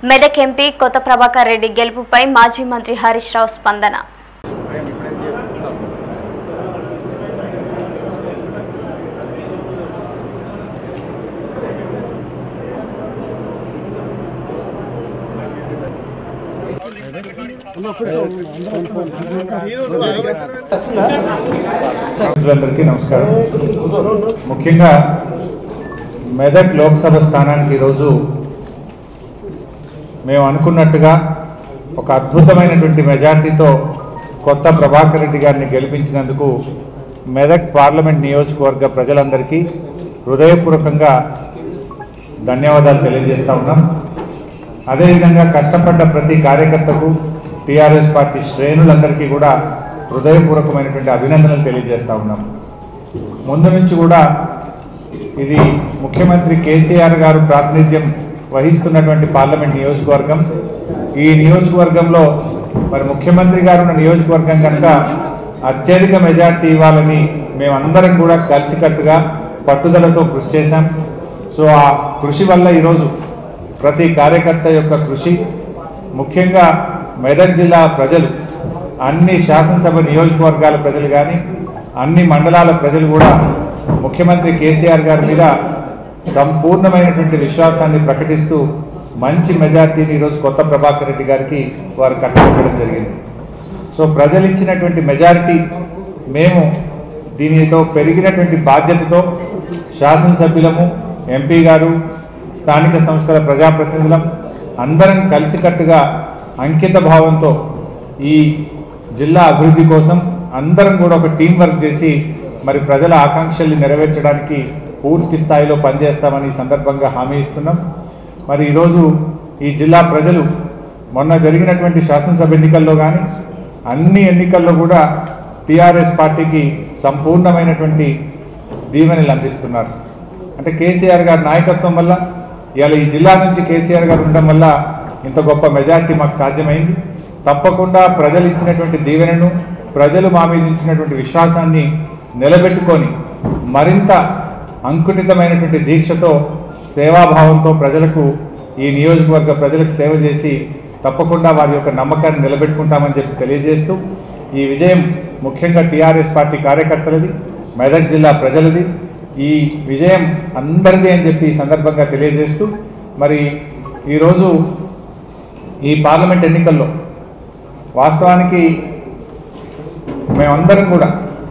Medak MP కొత్త ప్రభాకర్ రెడ్డి గెలుపుపై మాజీ మంత్రి హరీష్ రావు స్పందన మిత్రులందరికీ నమస్కారం ముఖ్యంగా మెదక్ లోక్సభ స్థానానికి ఈరోజు మేము అనుకున్నట్టుగా ఒక అద్భుతమైనటువంటి మెజార్టీతో కొత్త ప్రభాకర్ రెడ్డి గారిని గెలిపించినందుకు మెదక్ పార్లమెంట్ నియోజకవర్గ ప్రజలందరికీ హృదయపూర్వకంగా ధన్యవాదాలు తెలియజేస్తా ఉన్నాం అదేవిధంగా కష్టపడ్డ ప్రతి కార్యకర్తకు టీఆర్ఎస్ పార్టీ శ్రేణులందరికీ కూడా హృదయపూర్వకమైనటువంటి అభినందనలు తెలియజేస్తా ఉన్నాం ముందు నుంచి కూడా ఇది ముఖ్యమంత్రి కేసీఆర్ గారు ప్రాతినిధ్యం వహిస్తున్నటువంటి పార్లమెంట్ నియోజకవర్గం ఈ నియోజకవర్గంలో మరి ముఖ్యమంత్రి గారు ఉన్న నియోజకవర్గం కనుక అత్యధిక మెజార్టీ ఇవ్వాలని మేమందరం కూడా కలిసికట్టుగా పట్టుదలతో కృషి చేశాం సో ఆ కృషి వల్ల ఈరోజు ప్రతి కార్యకర్త యొక్క కృషి ముఖ్యంగా మెదక్ జిల్లా ప్రజలు అన్ని శాసనసభ నియోజకవర్గాల ప్రజలు కానీ అన్ని మండలాల ప్రజలు కూడా ముఖ్యమంత్రి కేసీఆర్ గారి మీద సంపూర్ణమైనటువంటి విశ్వాసాన్ని ప్రకటిస్తూ మంచి మెజార్టీని ఈరోజు కొత్త ప్రభాకర్ రెడ్డి గారికి వారు కట్టబెట్టడం జరిగింది సో ప్రజలు ఇచ్చినటువంటి మెజారిటీ మేము దీనితో పెరిగినటువంటి బాధ్యతతో శాసనసభ్యులము ఎంపీ గారు స్థానిక సంస్థల ప్రజాప్రతినిధులం అందరం కలిసికట్టుగా అంకిత భావంతో ఈ జిల్లా అభివృద్ధి కోసం అందరం కూడా ఒక టీం వర్క్ చేసి మరి ప్రజల ఆకాంక్షల్ని నెరవేర్చడానికి పూర్తి స్థాయిలో పనిచేస్తామని ఈ సందర్భంగా హామీ ఇస్తున్నాం మరి ఈరోజు ఈ జిల్లా ప్రజలు మొన్న జరిగినటువంటి శాసనసభ ఎన్నికల్లో కానీ అన్ని ఎన్నికల్లో కూడా టీఆర్ఎస్ పార్టీకి సంపూర్ణమైనటువంటి దీవెనలు అందిస్తున్నారు అంటే కేసీఆర్ గారి నాయకత్వం వల్ల ఇవాళ ఈ జిల్లా నుంచి కేసీఆర్ గారు ఉండడం వల్ల ఇంత గొప్ప మెజార్టీ మాకు సాధ్యమైంది తప్పకుండా ప్రజలు ఇచ్చినటువంటి దీవెనను ప్రజలు మా మీద ఇచ్చినటువంటి విశ్వాసాన్ని నిలబెట్టుకొని మరింత అంకుటితమైనటువంటి దీక్షతో సేవాభావంతో ప్రజలకు ఈ నియోజకవర్గ ప్రజలకు సేవ చేసి తప్పకుండా వారి యొక్క నమ్మకాన్ని నిలబెట్టుకుంటామని చెప్పి తెలియజేస్తూ ఈ విజయం ముఖ్యంగా టీఆర్ఎస్ పార్టీ కార్యకర్తలది మెదక్ జిల్లా ప్రజలది ఈ విజయం అందరిది అని చెప్పి ఈ సందర్భంగా తెలియజేస్తూ మరి ఈరోజు ఈ పార్లమెంట్ ఎన్నికల్లో వాస్తవానికి మేమందరం కూడా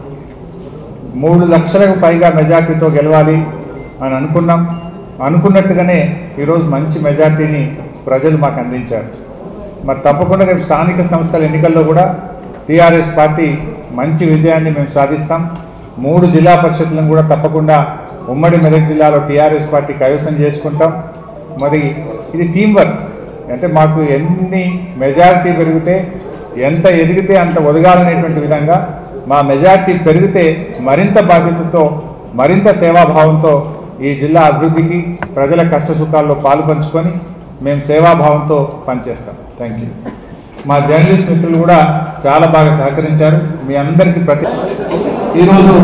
మూడు లక్షలకు పైగా మెజార్టీతో గెలవాలి అని అనుకున్నాం అనుకున్నట్టుగానే ఈరోజు మంచి మెజార్టీని ప్రజలు మాకు అందించారు మరి తప్పకుండా రేపు స్థానిక సంస్థల ఎన్నికల్లో కూడా టీఆర్ఎస్ పార్టీ మంచి విజయాన్ని మేము సాధిస్తాం మూడు జిల్లా పరిషత్లను కూడా తప్పకుండా ఉమ్మడి మెదక్ జిల్లాలో టీఆర్ఎస్ పార్టీ కైవసం చేసుకుంటాం మరి ఇది టీం వర్క్ అంటే మాకు ఎన్ని మెజారిటీ పెరిగితే ఎంత ఎదిగితే అంత ఒదగాలనేటువంటి విధంగా మా మెజారిటీ పెరిగితే మరింత బాధ్యతతో మరింత సేవాభావంతో ఈ జిల్లా అభివృద్ధికి ప్రజల కష్ట సుఖాల్లో పాలు పంచుకొని మేము సేవాభావంతో పనిచేస్తాం థ్యాంక్ యూ మా జర్నలిస్ట్ మిత్రులు కూడా చాలా బాగా సహకరించారు మీ అందరికీ ప్రతి ఈరోజు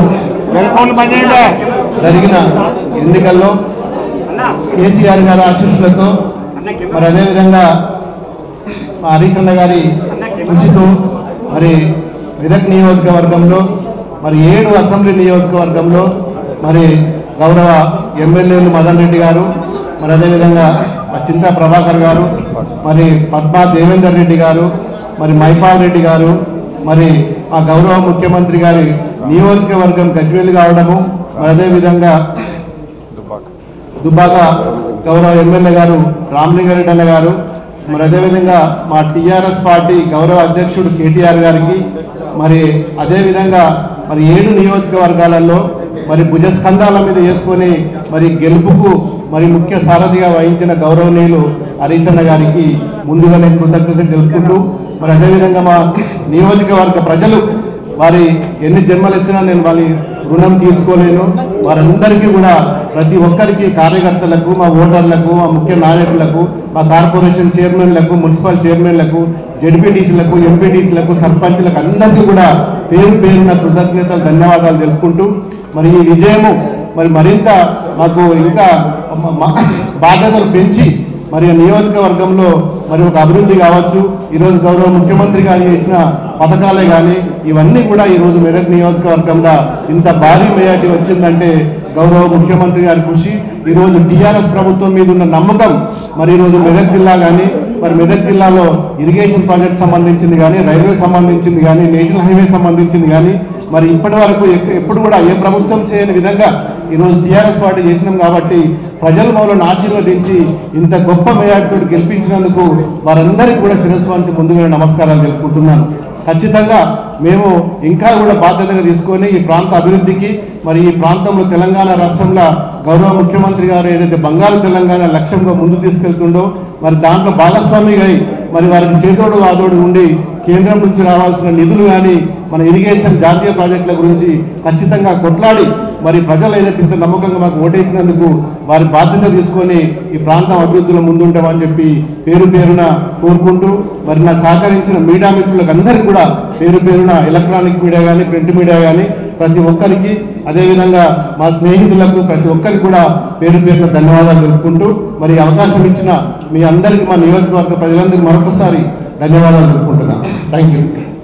జరిగిన ఎన్నికల్లో కేసీఆర్ గారి ఆశీస్సులతో మరి అదేవిధంగా మా హరీష్ అన్న గారి కృషితో మరి మెదక్ నియోజకవర్గంలో మరి ఏడు అసెంబ్లీ నియోజకవర్గంలో మరి గౌరవ ఎమ్మెల్యేలు మదన్ రెడ్డి గారు మరి అదేవిధంగా మా చింతా ప్రభాకర్ గారు మరి పద్మా దేవేందర్ రెడ్డి గారు మరి మైపాల్ రెడ్డి గారు మరి మా గౌరవ ముఖ్యమంత్రి గారి నియోజకవర్గం గజ్వేల్ కావడము మరి అదేవిధంగా దుబ్బాక గౌరవ ఎమ్మెల్యే గారు రామలింగారెడ్డి అన్న గారు మరి అదేవిధంగా మా టీఆర్ఎస్ పార్టీ గౌరవ అధ్యక్షుడు కేటీఆర్ గారికి మరి అదేవిధంగా మరి ఏడు నియోజకవర్గాలలో మరి భుజస్కంధాల మీద వేసుకొని మరి గెలుపుకు మరి ముఖ్య సారథిగా వహించిన గౌరవనీయులు హరీష్ అన్న గారికి ముందుగా నేను కృతజ్ఞతలు తెలుపుకుంటూ మరి అదేవిధంగా మా నియోజకవర్గ ప్రజలు వారి ఎన్ని జన్మలు ఎత్తినా నేను వాళ్ళ రుణం తీర్చుకోలేను వారందరికీ కూడా ప్రతి ఒక్కరికి కార్యకర్తలకు మా ఓటర్లకు మా ముఖ్య నాయకులకు మా కార్పొరేషన్ చైర్మన్లకు మున్సిపల్ చైర్మన్లకు జడ్పీటీసీలకు ఎంపీటీసీలకు సర్పంచ్లకు అందరికీ కూడా పేరు పేరున కృతజ్ఞతలు ధన్యవాదాలు తెలుపుకుంటూ మరి ఈ విజయము మరి మరింత మాకు ఇంకా మ- మ- బాధ్యతలు పెంచి మరి ఆ నియోజకవర్గంలో మరి ఒక అభివృద్ధి కావచ్చు ఈరోజు గౌరవ ముఖ్యమంత్రి గారు చేసిన పథకాలే కానీ ఇవన్నీ కూడా ఈరోజు మెదక్ నియోజకవర్గంలో ఇంత భారీ మెజార్టీ వచ్చిందంటే గౌరవ ముఖ్యమంత్రి గారి కృషి ఈరోజు టీఆర్ఎస్ ప్రభుత్వం మీద ఉన్న నమ్మకం మరి ఈరోజు మెదక్ జిల్లా కానీ మరి మెదక్ జిల్లాలో ఇరిగేషన్ ప్రాజెక్ట్ సంబంధించింది కానీ రైల్వే సంబంధించింది కానీ నేషనల్ హైవే సంబంధించింది కానీ మరి ఇప్పటి వరకు ఎక్- ఎప్పుడు కూడా ఏ ప్రభుత్వం చేయని విధంగా ఈరోజు టీఆర్ఎస్ పార్టీ చేసినాం కాబట్టి ప్రజల మౌలను ఆశీర్వదించి ఇంత గొప్ప మేయాటితో గెలిపించినందుకు వారందరికీ కూడా శిరస్సు వంచి ముందుగా నమస్కారాలు తెలుపుకుంటున్నాను ఖచ్చితంగా మేము ఇంకా కూడా బాధ్యతగా తీసుకొని ఈ ప్రాంత అభివృద్ధికి మరి ఈ ప్రాంతంలో తెలంగాణ రాష్ట్రంలో గౌరవ ముఖ్యమంత్రి గారు ఏదైతే బంగారు తెలంగాణ లక్ష్యంగా ముందు తీసుకెళ్తుండో మరి దాంట్లో భాగస్వామిగా అయి మరి వారికి చేదోడు వాదోడు ఉండి కేంద్రం నుంచి రావాల్సిన నిధులు కానీ మన ఇరిగేషన్ జాతీయ ప్రాజెక్టుల గురించి ఖచ్చితంగా కొట్లాడి మరి ప్రజలు ఏదైతే ఇంత నమ్మకంగా మాకు ఓటేసినందుకు వారి బాధ్యత తీసుకొని ఈ ప్రాంతం అభివృద్ధిలో ముందుంటామని చెప్పి పేరు పేరున కోరుకుంటూ మరి నాకు సహకరించిన మీడియా మిత్రులకు అందరికీ కూడా పేరు పేరున ఎలక్ట్రానిక్ మీడియా కానీ ప్రింట్ మీడియా కానీ ప్రతి ఒక్కరికి అదేవిధంగా మా స్నేహితులకు ప్రతి ఒక్కరికి కూడా పేరు పేరున ధన్యవాదాలు తెలుపుకుంటూ మరి ఈ అవకాశం ఇచ్చిన మీ అందరికీ మా నియోజకవర్గ ప్రజలందరికీ మరొకసారి ధన్యవాదాలు తెలుపుకుంటున్నాను థ్యాంక్ యూ